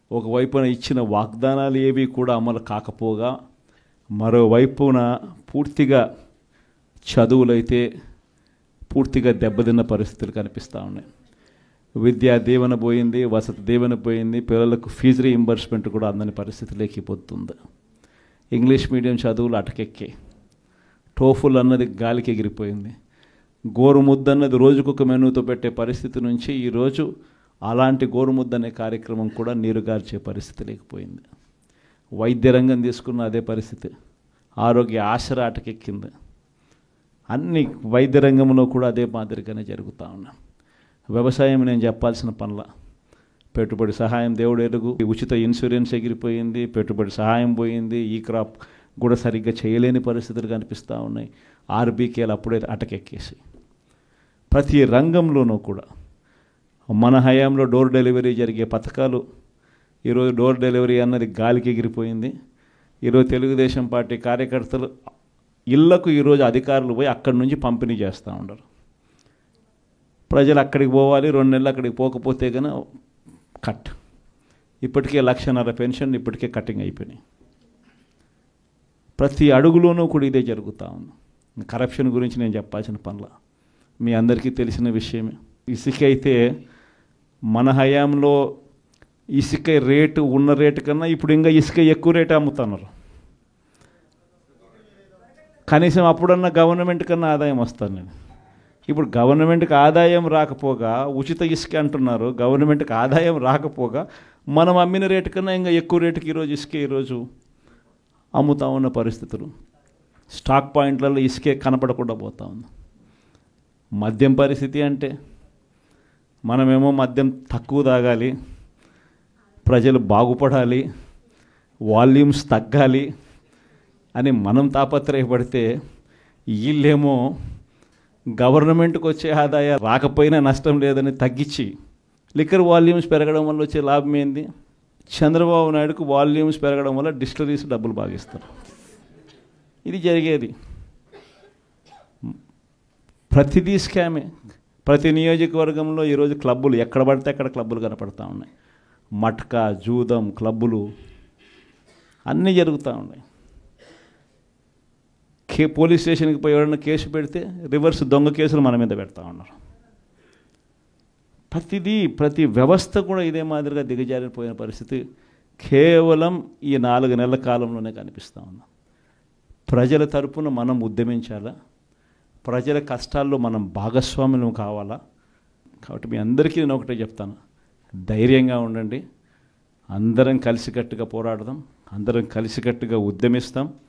ఒకవైపున ఇచ్చిన వాగ్దానాలు ఏవి కూడా అమలు కాకపోగా మరోవైపున పూర్తిగా చదువులైతే పూర్తిగా దెబ్బతిన్న పరిస్థితులు కనిపిస్తూ ఉన్నాయి విద్యా దీవెన పోయింది వసతి దీవెన పోయింది పిల్లలకు ఫీజు రీయింబర్స్మెంట్ కూడా అందని పరిస్థితిలోకి పోతుంది ఇంగ్లీష్ మీడియం చదువులు అటకెక్కి టోఫుల్ అన్నది గాలికి ఎగిరిపోయింది గోరుముద్ద అన్నది రోజుకొక మెనూతో పెట్టే పరిస్థితి నుంచి ఈరోజు అలాంటి గోరుముద్ద అనే కార్యక్రమం కూడా నీరుగార్చే పరిస్థితి లేకపోయింది వైద్య రంగం తీసుకున్న అదే పరిస్థితి ఆరోగ్య ఆశర అటకెక్కింది అన్ని వైద్య రంగంలో కూడా అదే మాదిరిగానే జరుగుతూ ఉన్నా వ్యవసాయం నేను చెప్పాల్సిన పనుల పెట్టుబడి సహాయం దేవుడు ఎరుగు ఉచిత ఇన్సూరెన్స్ ఎగిరిపోయింది పెట్టుబడి సహాయం పోయింది ఈ క్రాప్ కూడా సరిగ్గా చేయలేని పరిస్థితులు కనిపిస్తూ ఉన్నాయి ఆర్బీకేలు అప్పుడే అటకెక్కేసి ప్రతి రంగంలోనూ కూడా మన హయాంలో డోర్ డెలివరీ జరిగే పథకాలు ఈరోజు డోర్ డెలివరీ అన్నది గాలికి ఎగిరిపోయింది ఈరోజు తెలుగుదేశం పార్టీ కార్యకర్తలు ఇళ్లకు ఈరోజు అధికారులు పోయి అక్కడి నుంచి పంపిణీ చేస్తూ ఉండరు ప్రజలు అక్కడికి పోవాలి రెండు నెలలు అక్కడికి పోకపోతే కనుక కట్ ఇప్పటికే లక్షన్నర పెన్షన్ ఇప్పటికే కటింగ్ అయిపోయినాయి ప్రతి అడుగులోనూ కూడా ఇదే జరుగుతూ ఉంది కరప్షన్ గురించి నేను చెప్పాల్సిన పనుల మీ అందరికీ తెలిసిన విషయమే ఇసుక అయితే మన హయాంలో ఇసుక రేటు ఉన్న రేటు కన్నా ఇప్పుడు ఇంకా ఇసుక ఎక్కువ రేటు అమ్ముతున్నారు కనీసం అప్పుడన్నా గవర్నమెంట్ కన్నా ఆదాయం వస్తాను నేను ఇప్పుడు గవర్నమెంట్కి ఆదాయం రాకపోగా ఉచిత ఇసుక అంటున్నారు గవర్నమెంట్కి ఆదాయం రాకపోగా మనం అమ్మిన రేటు కన్నా ఇంకా ఎక్కువ రేటుకి ఈరోజు ఇసుక ఈరోజు అమ్ముతా ఉన్న పరిస్థితులు స్టాక్ పాయింట్లలో ఇసుకే కనపడకుండా పోతా ఉంది మద్యం పరిస్థితి అంటే మనమేమో మద్యం తక్కువ తాగాలి ప్రజలు బాగుపడాలి వాల్యూమ్స్ తగ్గాలి అని మనం తాపత్రయపడితే వీళ్ళేమో గవర్నమెంట్కి వచ్చే ఆదాయం రాకపోయినా నష్టం లేదని తగ్గించి లిక్కర్ వాల్యూమ్స్ పెరగడం వల్ల వచ్చే లాభం ఏంది చంద్రబాబు నాయుడుకు వాల్యూమ్స్ పెరగడం వల్ల డిస్టరీస్ డబ్బులు బాగిస్తారు ఇది జరిగేది ప్రతిదీ స్కామే ప్రతి నియోజకవర్గంలో ఈరోజు క్లబ్బులు ఎక్కడ పడితే అక్కడ క్లబ్బులు కనపడతా ఉన్నాయి మట్కా జూదం క్లబ్బులు అన్నీ జరుగుతూ ఉన్నాయి కే పోలీస్ స్టేషన్కి పోయి ఎవరైనా కేసు పెడితే రివర్స్ దొంగ కేసులు మన మీద పెడతా ఉన్నారు ప్రతిదీ ప్రతి వ్యవస్థ కూడా ఇదే మాదిరిగా దిగజారిపోయిన పరిస్థితి కేవలం ఈ నాలుగు నెలల కాలంలోనే కనిపిస్తూ ఉంది ప్రజల తరపున మనం ఉద్యమించాలా ప్రజల కష్టాల్లో మనం భాగస్వాములం కావాలా కాబట్టి మీ అందరికీ నేను ఒకటే చెప్తాను ధైర్యంగా ఉండండి అందరం కలిసికట్టుగా పోరాడదాం అందరం కలిసికట్టుగా ఉద్యమిస్తాం